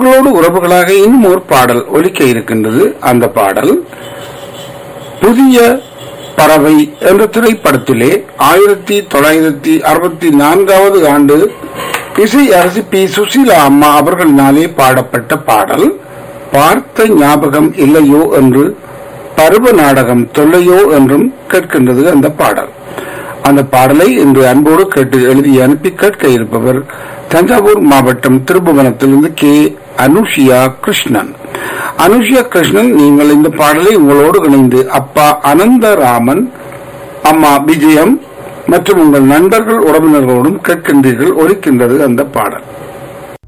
உறவுகளோடு உறவுகளாக இன்னும் ஒரு பாடல் ஒலிக்க இருக்கின்றது அந்த பாடல் புதிய பறவை என்ற திரைப்படத்திலே ஆயிரத்தி தொள்ளாயிரத்தி அறுபத்தி நான்காவது ஆண்டு இசை அரசி பி சுசீலா அம்மா அவர்களினாலே பாடப்பட்ட பாடல் பார்த்த ஞாபகம் இல்லையோ என்று பருவ நாடகம் தொல்லையோ என்றும் கேட்கின்றது அந்த பாடல் அந்த பாடலை இன்று அன்போடு கேட்டு எழுதி அனுப்பி கேட்க இருப்பவர் தஞ்சாவூர் மாவட்டம் திருபுவனத்திலிருந்து கே அனுஷியா கிருஷ்ணன் அனுஷியா கிருஷ்ணன் நீங்கள் இந்த பாடலை உங்களோடு இணைந்து அப்பா அனந்தராமன் அம்மா விஜயம் மற்றும் உங்கள் நண்பர்கள் உறவினர்களோடும் கேட்கின்றீர்கள் ஒலிக்கின்றது அந்த பாடல்